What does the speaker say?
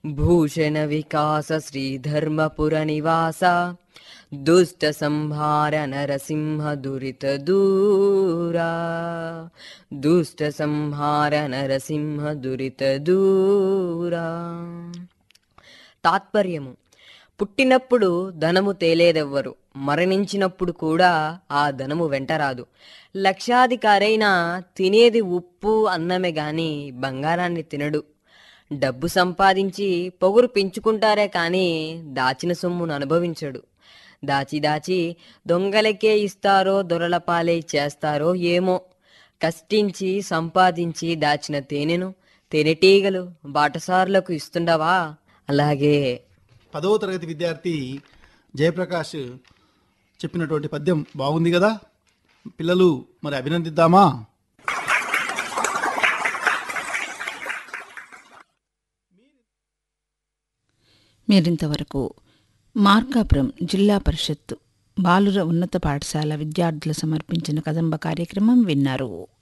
భూషణ వికాస శ్రీధర్మపుర నివాస దుష్ట సంహార నరసింహ దురిత దూరా దుష్ట సంహార నరసింహ దురిత దూరా తాత్పర్యము పుట్టినప్పుడు ధనము తేలేదెవ్వరు మరణించినప్పుడు కూడా ఆ ధనము వెంటరాదు లక్షాధికారైనా తినేది ఉప్పు అన్నమే గాని బంగారాన్ని తినడు డబ్బు సంపాదించి పొగురు పెంచుకుంటారే కానీ దాచిన సొమ్మును అనుభవించడు దాచి దాచి దొంగలకే ఇస్తారో దొరల పాలై చేస్తారో ఏమో కష్టించి సంపాదించి దాచిన తేనెను తేనెటీగలు బాటసారులకు ఇస్తుండవా అలాగే పదవ తరగతి విద్యార్థి జయప్రకాష్ చెప్పినటువంటి పద్యం బాగుంది కదా పిల్లలు మరి అభినందిద్దామా మీరింతవరకు మార్కాపురం జిల్లా పరిషత్తు బాలుర ఉన్నత పాఠశాల విద్యార్థులు సమర్పించిన కదంబ కార్యక్రమం విన్నారు